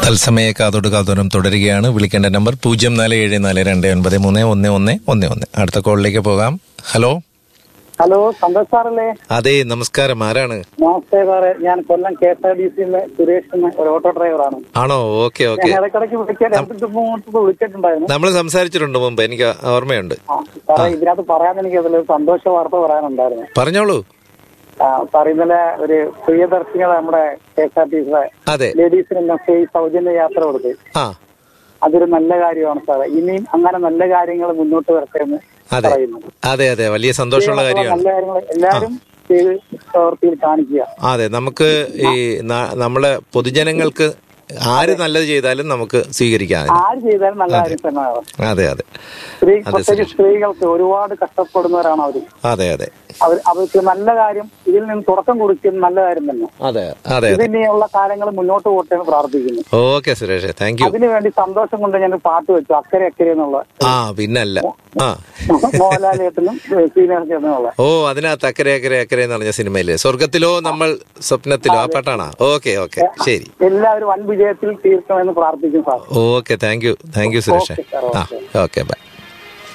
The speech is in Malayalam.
തത്സമയ കാതോട് കാതോരം തുടരുകയാണ് വിളിക്കേണ്ട നമ്പർ പൂജ്യം നാല് ഏഴ് നാല് രണ്ട് ഒൻപത് മൂന്ന് ഒന്ന് ഒന്ന് ഒന്ന് ഒന്ന് അടുത്ത കോളിലേക്ക് പോകാം ഹലോ ഹലോ സന്തോഷ് സാറല്ലേ അതെ നമസ്കാരം ആരാണ് നമസ്തേ സാറേ ഞാൻ Kollam K S R T സിയിലെ സുരേഷ് എന്ന ഒരു ഓട്ടോ ഡ്രൈവറാണ് ആണോ ഓക്കെ ഓക്കെ ഞാൻ ഇടയ്ക്കിടയ്ക്ക് വിളിക്കാൻ രണ്ട് മൂന്ന് വിളിച്ചിട്ടുണ്ടായിരുന്നു നമ്മൾ സംസാരിച്ചിട്ടുണ്ട് മുമ്പ് എനിക്ക് ഓർമ്മയുണ്ട് ആ, സാറേ ഇതിനകത്ത് പറയാൻ എനിക്ക് അതിലൊരു സന്തോഷ വാർത്ത പറയാനുണ്ടായിരുന്നു പറഞ്ഞോളൂ ആ, സാർ ഇന്നലെ ഒരു പ്രിയദർശിനിയുടെ നമ്മുടെ കെ എസ് ആർ ടി സിയുടെ അതെ ലേഡീസിനെല്ലാം ഫ്രീ സൗജന്യ യാത്ര കൊടുത്ത് ആ അതൊരു നല്ല കാര്യമാണ് സാറേ ഇനിയും അങ്ങനെ നല്ല കാര്യങ്ങൾ മുന്നോട്ട് വരട്ടെ എന്ന് അതെ പറയുന്നു അതെ അതെ വലിയ സന്തോഷമുള്ള കാര്യമാണ് നല്ല കാര്യങ്ങൾ എല്ലാവരും ചെയ്ത് പ്രവൃത്തിയിൽ കാണിക്കുക അതെ നമുക്ക് ഈ ന- നമ്മളെ പൊതുജനങ്ങൾക്ക് ആര് നല്ലത് ചെയ്താലും നമുക്ക് സ്വീകരിക്കാം ആര് ചെയ്താലും നല്ല കാര്യം തന്നെയാണ് അതെ അതെ സ്ത്രീ പ്രത്യേകിച്ച് സ്ത്രീകൾക്ക് ഒരുപാട് കഷ്ടപ്പെടുന്നവരാണ് അവർ അതെ അതെ അവർ അവർക്ക് നല്ല കാര്യം ഇതിൽ നിന്ന് തുടക്കം കുറിക്കുന്ന നല്ല കാര്യം തന്നെ അതെ അതെ അതെ ഇതിനെയുള്ള കാലങ്ങൾ മുന്നോട്ട് പോട്ടെ എന്ന് പ്രാർത്ഥിക്കുന്നു ഓക്കെ സുരേഷ് താങ്ക് യു അതിനു വേണ്ടി സന്തോഷം കൊണ്ട് ഞാൻ ഒരു പാട്ട് വെച്ചു അക്കരെ അക്കരെ എന്നുള്ള ആ പിന്നല്ല ആ മോഹൻലാലേട്ടനും ശ്രീനാഥ് ചേട്ടനുള്ള ഓ അതിനകത്ത് അക്കരെ അക്കരെ അക്കരെ എന്ന് പറഞ്ഞ സിനിമയില് സ്വർഗത്തിലോ നമ്മൾ സ്വപ്നത്തിലോ ആ പാട്ടാണോ ഓക്കെ ഓക്കെ ശരി എല്ലാവരും വൻ വിജയത്തിൽ തീർക്കണമെന്ന് പ്രാർത്ഥിക്കും sir okay thank you thank you Suresh okay, sir, ആ ഓക്കെ ബൈ